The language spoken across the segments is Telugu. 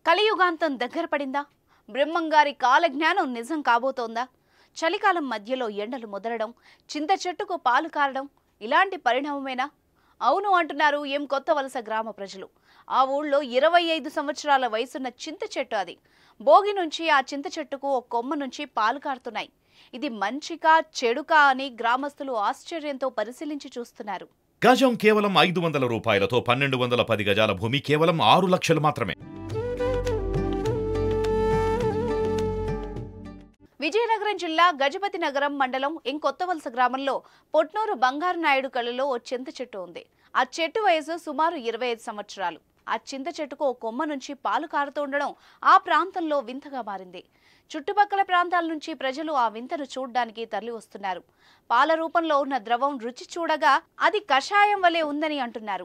కలియుగాంతం దగ్గర పడిందా బ్రహ్మంగారి కాలజ్ఞానం నిజం కాబోతోందా చలికాలం మధ్యలో ఎండలు ముదరడం చింత చెట్టుకు పాలు కారడం ఇలాంటి పరిణామమేనా అవును అంటున్నారు ఏం కొత్త వలస గ్రామ ప్రజలు ఆ ఊళ్ళో ఇరవై ఐదు సంవత్సరాల వయసున్న చింత చెట్టు అది భోగి నుంచి ఆ చింత చెట్టుకు ఒక కొమ్మ నుంచి పాలు కారుతున్నాయి ఇది మంచికా చెడుకా అని గ్రామస్తులు ఆశ్చర్యంతో పరిశీలించి చూస్తున్నారు గజం కేవలం ఐదు వందల రూపాయలతో పన్నెండు వందల పది గజాల భూమి కేవలం ఆరు లక్షలు మాత్రమే విజయనగరం జిల్లా గజపతి నగరం మండలం ఇంకొత్తవలస గ్రామంలో పొట్నూరు బంగారు నాయుడు కళ్ళలో ఓ చింత చెట్టు ఉంది ఆ చెట్టు వయసు సుమారు ఇరవై ఐదు సంవత్సరాలు ఆ చింత చెట్టుకు ఓ కొమ్మ నుంచి పాలు కారుతూ ఉండడం ఆ ప్రాంతంలో వింతగా మారింది చుట్టుపక్కల ప్రాంతాల నుంచి ప్రజలు ఆ వింతను చూడ్డానికి తరలి వస్తున్నారు పాల రూపంలో ఉన్న ద్రవం రుచి చూడగా అది కషాయం వలె ఉందని అంటున్నారు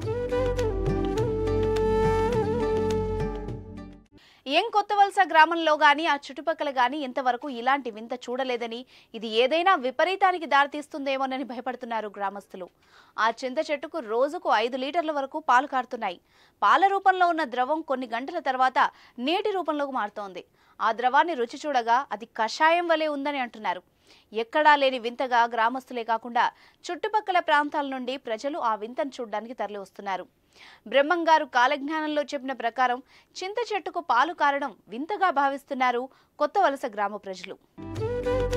ఏం కొత్త వలస గ్రామంలో గాని ఆ చుట్టుపక్కల గాని ఇంతవరకు ఇలాంటి వింత చూడలేదని ఇది ఏదైనా విపరీతానికి దారితీస్తుందేమోనని భయపడుతున్నారు గ్రామస్తులు ఆ చింత చెట్టుకు రోజుకు ఐదు లీటర్ల వరకు పాలు కారుతున్నాయి పాల రూపంలో ఉన్న ద్రవం కొన్ని గంటల తర్వాత నీటి రూపంలోకి మారుతోంది ఆ ద్రవాన్ని రుచి చూడగా అది కషాయం వలె ఉందని అంటున్నారు ఎక్కడా లేని వింతగా గ్రామస్తులే కాకుండా చుట్టుపక్కల ప్రాంతాల నుండి ప్రజలు ఆ వింతను చూడడానికి తరలి వస్తున్నారు బ్రహ్మంగారు కాలజ్ఞానంలో చెప్పిన ప్రకారం చింత చెట్టుకు పాలు కారడం వింతగా భావిస్తున్నారు కొత్త వలస గ్రామ ప్రజలు